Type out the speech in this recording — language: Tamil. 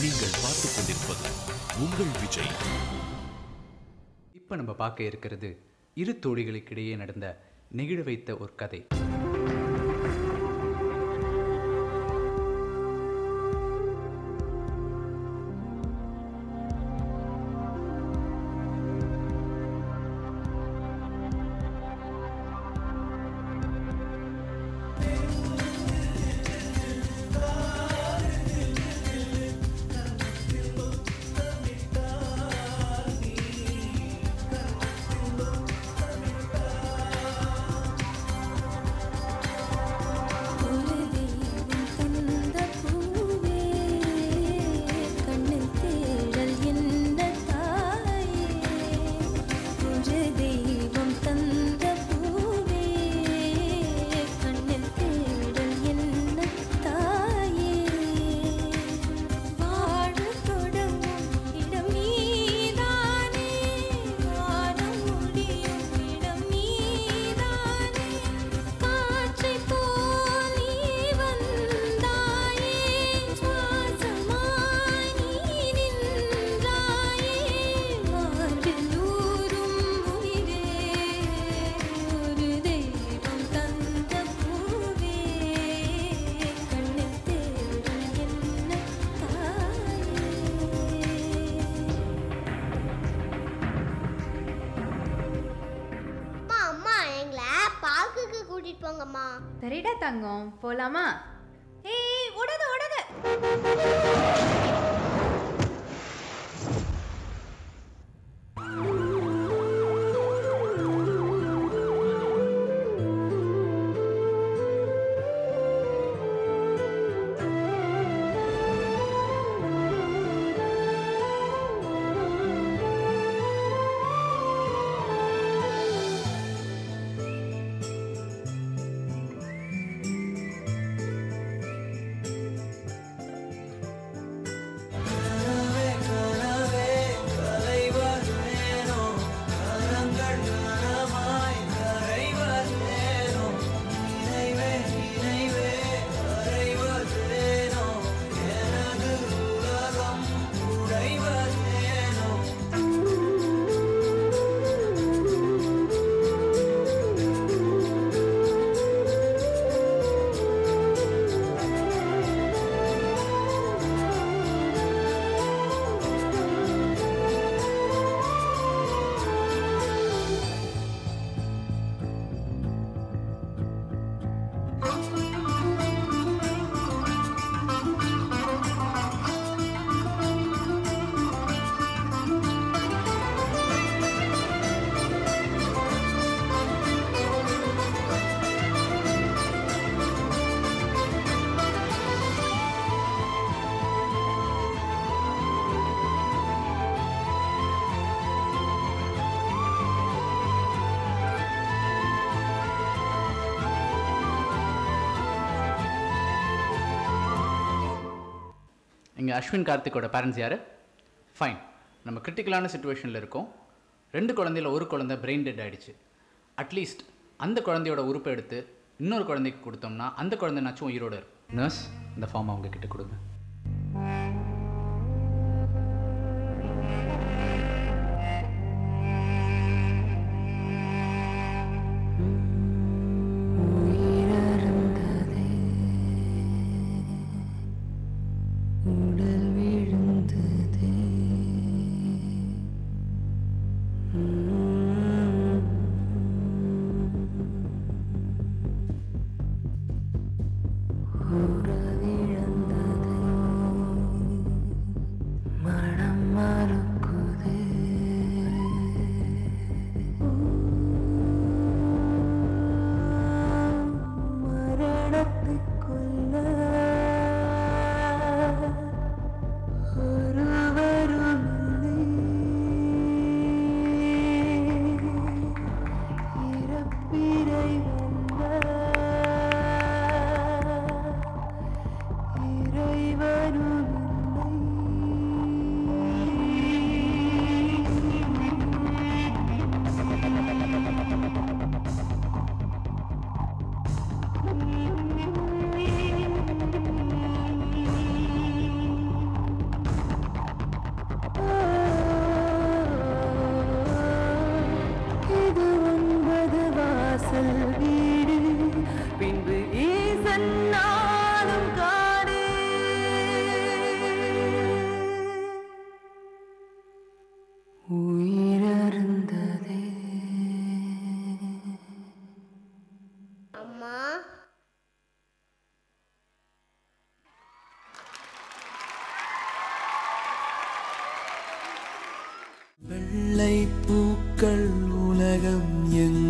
நீங்கள் பார்த்துக் கொண்டிருப்பது உங்கள் விஜய் இப்போ நம்ம பார்க்க இருக்கிறது இரு தோழிகளுக்கிடையே நடந்த நெகிழ வைத்த ஒரு கதை ஒரு தெய்வம் தந்த பூவே கண்ணில் தேடல் என்ன தாயே ஒரு தெய்வம் தந்த பூவே கண்ணில் தேடல் என்ன தாயே வாழ தொடங்கும் இடம் நீதானே வாழ முடியும் இடம் நீதானே காற்றைப் போல் நீ வந்தாயே சுவாசமாய் நீ நின்றாயே வாழ்விலூரும் உயிரே ஒரு தெய்வம் தந்த பூவே கண்ணில் தேடல் என்ன தாயே அம்மா அம்மா எங்களை பார்க்குக்கு கூட்டிட்டு போங்கம்மா சரிடா தங்கம் போலாமா ஏய் ஓடாத ஓடாத இங்கே அஸ்வின் கார்த்திக்கோட பேரண்ட்ஸ் யார் ஃபைன் நம்ம கிரிட்டிக்கலான சுச்சுவேஷனில் இருக்கோம் ரெண்டு குழந்தையில ஒரு குழந்தை பிரெயின் டெட் ஆயிடுச்சு அட்லீஸ்ட் அந்த குழந்தையோட உறுப்பை எடுத்து இன்னொரு குழந்தைக்கு கொடுத்தோம்னா அந்த குழந்தைனாச்சும் உயிரோடு இருக்கும் நர்ஸ் இந்த ஃபார்ம் அவங்க கிட்ட கொடுங்க உயிரருந்ததே உடல் விழுந்ததே உறவிழந்ததே இல்லை பூக்கள் உலகம் எங்கும்